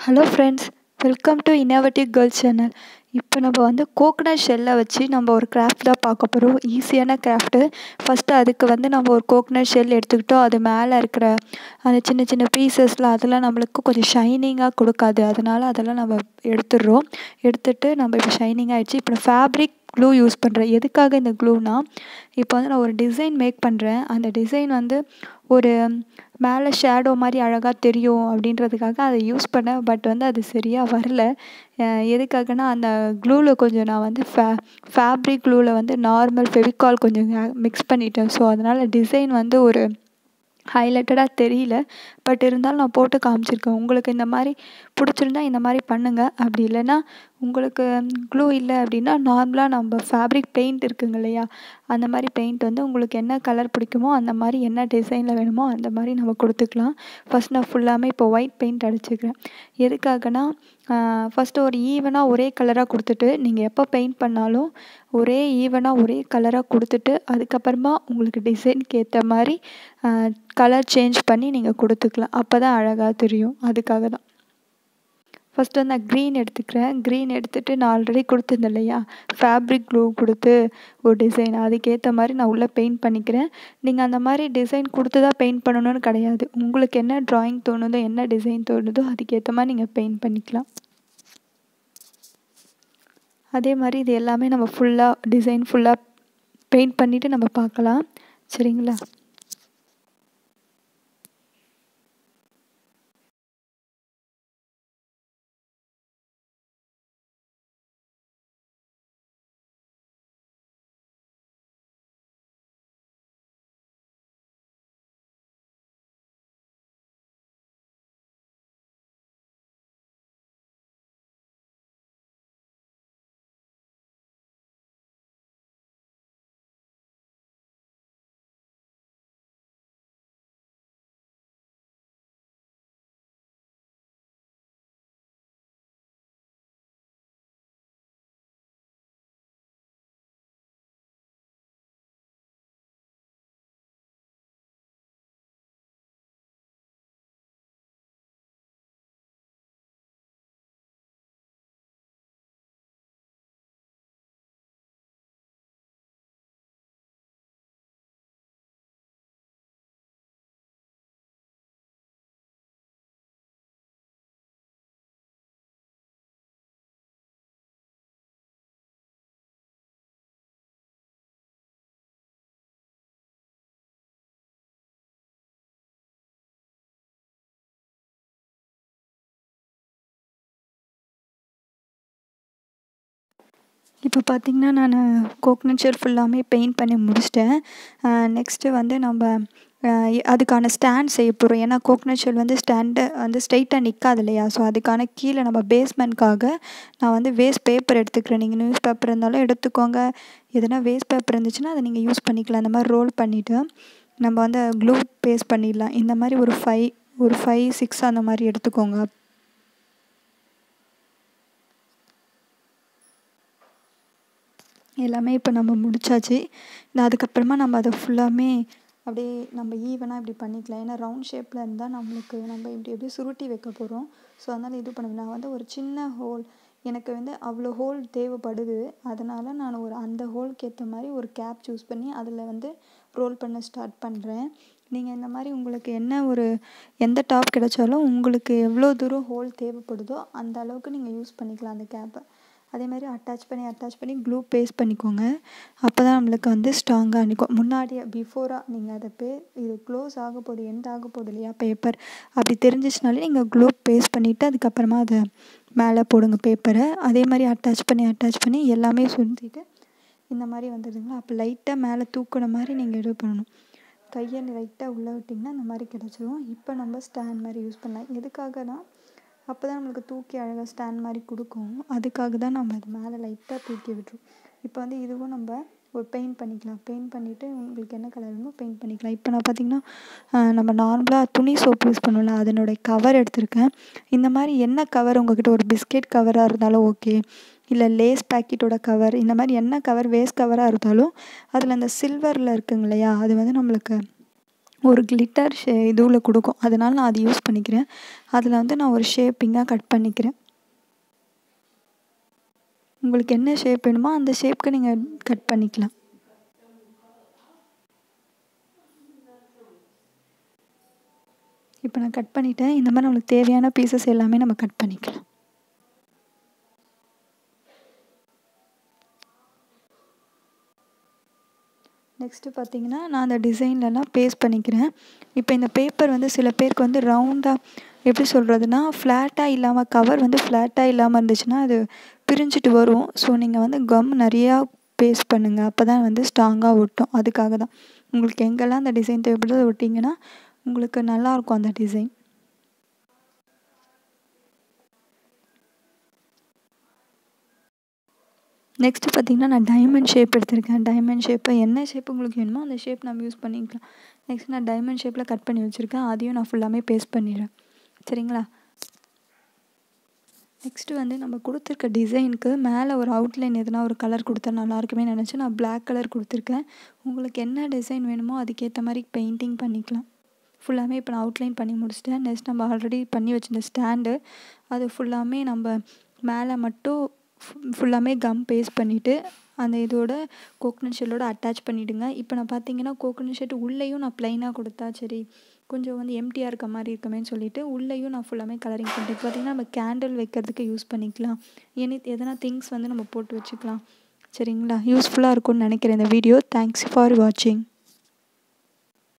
hello friends welcome to innovative girls channel இப்போ நம்ம வந்து கோகனட் ஷெல்லை வச்சு நம்ம ஒரு கிராஃப்ட் தான் பார்க்க போகிறோம் ஈஸியான கிராஃப்ட்டு ஃபஸ்ட்டு அதுக்கு வந்து நம்ம ஒரு கோகனட் ஷெல் எடுத்துக்கிட்டோம் அது மேலே இருக்கிற அந்த சின்ன சின்ன பீசஸ்லாம் அதெல்லாம் நம்மளுக்கு கொஞ்சம் ஷைனிங்காக கொடுக்காது அதனால் அதெல்லாம் நம்ம எடுத்துடுறோம் எடுத்துட்டு நம்ம இப்போ ஷைனிங் ஆகிடுச்சு இப்போ நான் ஃபேப்ரிக் க்ளூ யூஸ் பண்ணுறேன் எதுக்காக இந்த க்ளூனா இப்போ வந்து நான் ஒரு டிசைன் மேக் பண்ணுறேன் அந்த டிசைன் வந்து ஒரு மேலே ஷேடோ மாதிரி அழகாக தெரியும் அப்படின்றதுக்காக அதை யூஸ் பண்ணேன் பட் வந்து அது சரியாக வரல எதுக்காகனா அந்த க்ளூவில் கொஞ்சம் நான் வந்து ஃபே ஃபேப்ரிக் க்ளூவில் வந்து நார்மல் ஃபெவிகால் கொஞ்சம் மிக்ஸ் பண்ணிட்டேன் ஸோ அதனால் டிசைன் வந்து ஒரு ஹைலைட்டடாக தெரியல பட் இருந்தாலும் நான் போட்டு காமிச்சிருக்கேன் உங்களுக்கு இந்த மாதிரி பிடிச்சிருந்தா இந்த மாதிரி பண்ணுங்கள் அப்படி இல்லைன்னா உங்களுக்கு க்ளூ இல்லை அப்படின்னா நார்மலாக நம்ம ஃபேப்ரிக் பெயிண்ட் இருக்குங்க இல்லையா அந்த மாதிரி பெயிண்ட் வந்து உங்களுக்கு என்ன கலர் பிடிக்குமோ அந்த மாதிரி என்ன டிசைனில் வேணுமோ அந்த மாதிரி நம்ம கொடுத்துக்கலாம் ஃபஸ்ட் நான் ஃபுல்லாமே இப்போ ஒயிட் பெயிண்ட் அடிச்சுக்கிறேன் எதுக்காகனா ஃபஸ்ட்டு ஒரு ஈவனாக ஒரே கலராக கொடுத்துட்டு நீங்கள் எப்போ பெயிண்ட் பண்ணாலும் ஒரே ஈவனாக ஒரே கலராக கொடுத்துட்டு அதுக்கப்புறமா உங்களுக்கு டிசைனுக்கு ஏற்ற மாதிரி கலர் சேஞ்ச் பண்ணி நீங்கள் கொடுத்துக்கலாம் அப்போ தான் அழகாக தெரியும் அதுக்காக தான் ஃபஸ்ட்டு வந்து நான் க்ரீன் எடுத்துக்கிறேன் க்ரீன் எடுத்துகிட்டு நான் ஆல்ரெடி கொடுத்துருந்தேன் இல்லையா ஃபேப்ரிக் க்ளூ கொடுத்து ஒரு டிசைன் அதுக்கேற்ற மாதிரி நான் உள்ளே பெயிண்ட் பண்ணிக்கிறேன் நீங்கள் அந்த மாதிரி டிசைன் கொடுத்து தான் பெயிண்ட் பண்ணணும்னு கிடையாது உங்களுக்கு என்ன ட்ராயிங் தோணுதோ என்ன டிசைன் தோணுதோ அதுக்கேற்ற மாதிரி நீங்கள் பெயிண்ட் பண்ணிக்கலாம் அதே மாதிரி இது எல்லாமே நம்ம ஃபுல்லாக டிசைன் ஃபுல்லாக பெயிண்ட் பண்ணிவிட்டு நம்ம பார்க்கலாம் சரிங்களா இப்போ பார்த்திங்கன்னா நான் கோக்னட் ஷெல் ஃபுல்லாமே பெயிண்ட் பண்ணி முடிச்சிட்டேன் நெக்ஸ்ட்டு வந்து நம்ம அதுக்கான ஸ்டாண்ட் செய்ய போகிறோம் ஏன்னா கோக்னட் ஷெல் வந்து ஸ்டாண்டு வந்து ஸ்ட்ரைட்டாக நிற்காது இல்லையா ஸோ அதுக்கான கீழே நம்ம பேஸ்மெண்ட்காக நான் வந்து வேஸ்ட் பேப்பர் எடுத்துக்கிறேன் நீங்கள் நியூஸ் பேப்பர் இருந்தாலும் எடுத்துக்கோங்க எதனா வேஸ்ட் பேப்பர் இருந்துச்சுன்னா அதை நீங்கள் யூஸ் பண்ணிக்கலாம் அந்த மாதிரி ரோல் பண்ணிவிட்டு நம்ம வந்து க்ளூ பேஸ்ட் பண்ணிடலாம் இந்த மாதிரி ஒரு ஃபைவ் ஒரு ஃபைவ் சிக்ஸ் அந்த மாதிரி எடுத்துக்கோங்க எல்லாமே இப்போ நம்ம முடிச்சாச்சு அதுக்கப்புறமா நம்ம அதை ஃபுல்லாமே அப்படியே நம்ம ஈவனாக இப்படி பண்ணிக்கலாம் ஏன்னா ரவுண்ட் ஷேப்பில் இருந்தால் நம்மளுக்கு நம்ம இப்படி எப்படி சுருட்டி வைக்க போகிறோம் ஸோ அதனால் இது பண்ணுவேன் நான் வந்து ஒரு சின்ன ஹோல் எனக்கு வந்து அவ்வளோ ஹோல் தேவைப்படுது அதனால் நான் ஒரு அந்த ஹோலுக்கு ஏற்ற மாதிரி ஒரு கேப் சூஸ் பண்ணி அதில் வந்து ரோல் பண்ண ஸ்டார்ட் பண்ணுறேன் நீங்கள் இந்த மாதிரி உங்களுக்கு என்ன ஒரு எந்த டாப் கிடைச்சாலும் உங்களுக்கு எவ்வளோ தூரம் ஹோல் தேவைப்படுதோ அந்த அளவுக்கு நீங்கள் யூஸ் பண்ணிக்கலாம் அந்த கேப்பை அதே மாதிரி அட்டாச் பண்ணி அட்டாச் பண்ணி க்ளூ பேஸ்ட் பண்ணிக்கோங்க அப்போ தான் நம்மளுக்கு வந்து ஸ்ட்ராங்காக நிற்கும் முன்னாடியே பிஃபோராக நீங்கள் அதை பே இது க்ளோஸ் ஆக போகுது எண்ட் ஆக போகுது இல்லையா பேப்பர் அப்படி தெரிஞ்சிச்சுனாலே நீங்கள் க்ளூ பேஸ்ட் பண்ணிவிட்டு அதுக்கப்புறமா அதை மேலே போடுங்க பேப்பரை அதே மாதிரி அட்டாச் பண்ணி அட்டாச் பண்ணி எல்லாமே சுற்றிட்டு இந்த மாதிரி வந்துடுதுங்களா அப்போ லைட்டாக மேலே தூக்குன மாதிரி நீங்கள் இது பண்ணணும் கையை லைட்டாக உள்ளே விட்டிங்கன்னா இந்த மாதிரி கிடச்சிரும் இப்போ நம்ம ஸ்டாண்ட் மாதிரி யூஸ் பண்ணலாம் எதுக்காகனா அப்போ தான் நம்மளுக்கு தூக்கி அழகாக ஸ்டாண்ட் மாதிரி கொடுக்கும் அதுக்காக தான் நம்ம அது மேலே லைட்டாக தூக்கி விட்டுரும் இப்போ வந்து இதுவும் நம்ம ஒரு பெயிண்ட் பண்ணிக்கலாம் பெயிண்ட் பண்ணிவிட்டு உங்களுக்கு என்ன கலர் வேணுமோ பெயிண்ட் பண்ணிக்கலாம் இப்போ நான் பார்த்திங்கன்னா நம்ம நார்மலாக துணி சோப்பு யூஸ் பண்ணுவோம்ல அதனுடைய கவர் எடுத்திருக்கேன் இந்த மாதிரி என்ன கவர் உங்கள்கிட்ட ஒரு பிஸ்கெட் கவராக இருந்தாலும் ஓகே இல்லை லேஸ் பேக்கெட்டோட கவர் இந்த மாதிரி என்ன கவர் வேஸ்ட் கவராக இருந்தாலும் அதில் அந்த சில்வரில் இருக்குங்க இல்லையா அது வந்து நம்மளுக்கு ஒரு கிளிட்டர் ஷே இதுவில் கொடுக்கும் அதனால் நான் அது யூஸ் பண்ணிக்கிறேன் அதில் வந்து நான் ஒரு ஷேப்பிங்காக கட் பண்ணிக்கிறேன் உங்களுக்கு என்ன ஷேப் வேணுமோ அந்த ஷேப்க்கு நீங்கள் கட் பண்ணிக்கலாம் இப்போ நான் கட் பண்ணிட்டேன் இந்த மாதிரி நம்மளுக்கு தேவையான பீசஸ் எல்லாமே நம்ம கட் பண்ணிக்கலாம் நெக்ஸ்ட்டு பார்த்தீங்கன்னா நான் அந்த டிசைன்லலாம் பேஸ்ட் பண்ணிக்கிறேன் இப்போ இந்த பேப்பர் வந்து சில பேருக்கு வந்து ரவுண்டாக எப்படி சொல்கிறதுனா ஃப்ளாட்டாக இல்லாமல் கவர் வந்து ஃப்ளாட்டாக இல்லாமல் இருந்துச்சுன்னா அது பிரிஞ்சுட்டு வரும் ஸோ நீங்கள் வந்து கம் நிறையா பேஸ்ட் பண்ணுங்கள் அப்போ தான் வந்து ஸ்ட்ராங்காக ஒட்டும் அதுக்காக தான் உங்களுக்கு எங்கெல்லாம் அந்த டிசைன் தேவைப்படுதோ ஒட்டிங்கன்னா உங்களுக்கு நல்லாயிருக்கும் அந்த டிசைன் நெக்ஸ்ட்டு பார்த்தீங்கன்னா நான் டைமண்ட் ஷேப் எடுத்திருக்கேன் டைமண்ட் ஷேப்பை என்ன ஷேப் உங்களுக்கு வேணுமோ அந்த ஷேப் நம்ம யூஸ் பண்ணிக்கலாம் நெக்ஸ்ட் நான் டைமண்ட் ஷேப்பில் கட் பண்ணி வச்சுருக்கேன் அதையும் நான் ஃபுல்லாமே பேஸ்ட் பண்ணிடுறேன் சரிங்களா நெக்ஸ்ட்டு வந்து நம்ம கொடுத்துருக்க டிசைனுக்கு மேலே ஒரு அவுட்லைன் எதுனா ஒரு கலர் கொடுத்தா நல்லாயிருக்குமே நினச்சி நான் பிளாக் கலர் கொடுத்துருக்கேன் உங்களுக்கு என்ன டிசைன் வேணுமோ அதுக்கேற்ற மாதிரி பெயிண்டிங் பண்ணிக்கலாம் ஃபுல்லாமே இப்போ நான் அவுட்லைன் பண்ணி முடிச்சிட்டேன் நெக்ஸ்ட் நம்ம ஆல்ரெடி பண்ணி வச்சிருந்த ஸ்டாண்டு அது ஃபுல்லாமே நம்ம மேலே மட்டும் ஃபுல்லாமே கம் பேஸ்ட் பண்ணிவிட்டு அந்த இதோட கோகனட் ஷெல்லோட அட்டாச் பண்ணிவிடுங்க இப்போ நான் பார்த்தீங்கன்னா கோகனட் ஷெட் உள்ளேயும் நான் ப்ளைனாக கொடுத்தா சரி கொஞ்சம் வந்து எம்டியாக இருக்க மாதிரி இருக்குமேன்னு சொல்லிட்டு உள்ளேயும் நான் ஃபுல்லாமே கலரிங் பண்ணிட்டேன் பார்த்திங்கன்னா நம்ம கேண்டில் வைக்கிறதுக்கு யூஸ் பண்ணிக்கலாம் எனி எதனா திங்ஸ் வந்து நம்ம போட்டு வச்சுக்கலாம் சரிங்களா யூஸ்ஃபுல்லாக இருக்கும்னு நினைக்கிறேன் இந்த வீடியோ தேங்க்ஸ் ஃபார் வாட்சிங்